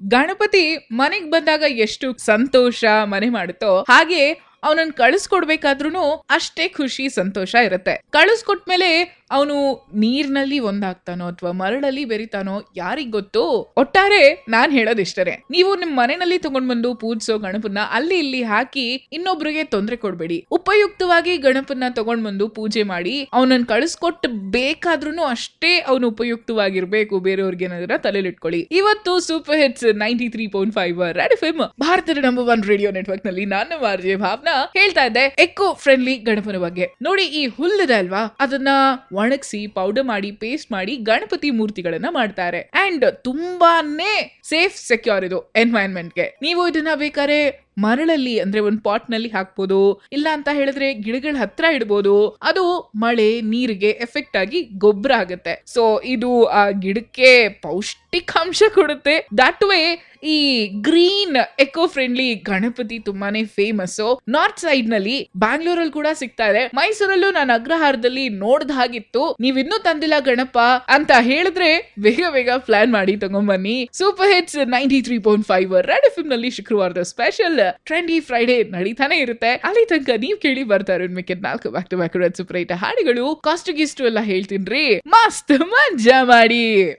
ಗಣಪತಿ ಮನೆಗ್ ಬಂದಾಗ ಎಷ್ಟು ಸಂತೋಷ ಮನೆ ಮಾಡುತ್ತೋ ಹಾಗೆ ಅವನನ್ನ ಕಳಿಸ್ಕೊಡ್ಬೇಕಾದ್ರೂ ಅಷ್ಟೇ ಖುಷಿ ಸಂತೋಷ ಇರುತ್ತೆ ಕಳಿಸ್ಕೊಟ್ಮೇಲೆ ಅವನು ನೀರ್ನಲ್ಲಿ ಒಂದಾಗ್ತಾನೋ ಅಥವಾ ಮರಳಲ್ಲಿ ಬೆರಿತಾನೋ ಯಾರಿಗ್ ಗೊತ್ತು ಒಟ್ಟಾರೆ ನಾನ್ ಹೇಳೋದಿಷ್ಟರೇ ನೀವು ನಿಮ್ ಮನೆಯಲ್ಲಿ ತಗೊಂಡ್ ಬಂದು ಪೂಜಿಸೋ ಗಣಪನ್ನ ಅಲ್ಲಿ ಇಲ್ಲಿ ಹಾಕಿ ಇನ್ನೊಬ್ರಿಗೆ ತೊಂದರೆ ಕೊಡ್ಬೇಡಿ ಉಪಯುಕ್ತವಾಗಿ ಗಣಪನ್ನ ತಗೊಂಡ್ ಬಂದು ಪೂಜೆ ಮಾಡಿ ಅವನನ್ನ ಕಳಿಸ್ಕೊಟ್ಟು ಬೇಕಾದ್ರೂ ಅಷ್ಟೇ ಅವನು ಉಪಯುಕ್ತವಾಗಿರ್ಬೇಕು ಬೇರೆಯವ್ರಿಗೆ ಏನಾದ್ರ ತಲೆಲಿಟ್ಕೊಳ್ಳಿ ಇವತ್ತು super hits ninety three point five Red F ಭಾರತದ ನಂಬರ್ ಒನ್ ರೇಡಿಯೋ ನೆಟ್ವರ್ಕ್ ನಲ್ಲಿ ನಾನು ಆರ್ಜೆ ಭಾವನಾ ಹೇಳ್ತಾ ಇದ್ದೆ ಎಕೋ ಫ್ರೆಂಡ್ಲಿ ಗಣಪನ ಬಗ್ಗೆ ನೋಡಿ ಈ ಹುಲ್ಲಿದೆ ಅಲ್ವಾ ಅದನ್ನ ಒಣಗಿಸಿ ಪೌಡರ್ ಮಾಡಿ ಪೇಸ್ಟ್ ಮಾಡಿ ಗಣಪತಿ ಮೂರ್ತಿಗಳನ್ನ ಮಾಡ್ತಾರೆ ಅಂಡ್ ತುಂಬಾನೇ ಸೇಫ್ ಸೆಕ್ಯೂರ್ ಇದು ಎನ್ವೈರನ್ಮೆಂಟ್ ಗೆ ನೀವು ಇದನ್ನ ಬೇಕಾದ್ರೆ ಮರಳಲ್ಲಿ ಅಂದ್ರೆ ಒಂದ್ ಪಾಟ್ ನಲ್ಲಿ ಹಾಕ್ಬೋದು ಇಲ್ಲ ಅಂತ ಹೇಳಿದ್ರೆ ಗಿಡಗಳ ಹತ್ರ ಇಡ್ಬೋದು ಅದು ಮಳೆ ನೀರಿಗೆ ಎಫೆಕ್ಟ್ ಆಗಿ ಗೊಬ್ಬರ ಆಗುತ್ತೆ ಸೊ ಇದು ಆ ಗಿಡಕ್ಕೆ ಪೌಷ್ಟಿಕಾಂಶ ಕೊಡುತ್ತೆ ದಟ್ ವೇ ಈ ಗ್ರೀನ್ ಎಕೋ ಫ್ರೆಂಡ್ಲಿ ಗಣಪತಿ ತುಂಬಾನೇ ಫೇಮಸ್ ನಾರ್ತ್ ಸೈಡ್ ನಲ್ಲಿ ಬ್ಯಾಂಗ್ಳೂರಲ್ಲಿ ಕೂಡ ಸಿಗ್ತಾ ಇದೆ ಮೈಸೂರಲ್ಲೂ ನಾನು ಅಗ್ರಹಾರದಲ್ಲಿ ನೋಡ್ದ ಹಾಗಿತ್ತು ನೀವ್ ಇನ್ನೂ ತಂದಿಲ್ಲ ಗಣಪ ಅಂತ ಹೇಳಿದ್ರೆ ಬೇಗ ಬೇಗ ಪ್ಲಾನ್ ಮಾಡಿ ತಗೊಂಬನ್ನಿ super hits ninety three point five Red F ನಲ್ಲಿ ಶುಕ್ರವಾರದ ಸ್ಪೆಷಲ್ ಟ್ರೆಂಡಿ ಫ್ರೈಡೆ ನಡೀತಾನೆ ಇರುತ್ತೆ ಅಲ್ಲಿ ತನಕ ನೀವ್ ಕೇಳಿ ಬರ್ತಾ ಇರೋ ಮಿಕ್ಕಿದ ನಾಲ್ಕು ಬ್ಯಾಕ್ ಟು ಬ್ಯಾಕ್ ಸೂಪರ್ ಹಾಡುಗಳು ಕಾಸ್ಟ್ ಗಿಸ್ಟು ಎಲ್ಲ ಹೇಳ್ತೀನಿ ಮಸ್ತ್ ಮಜಾ ಮಾಡಿ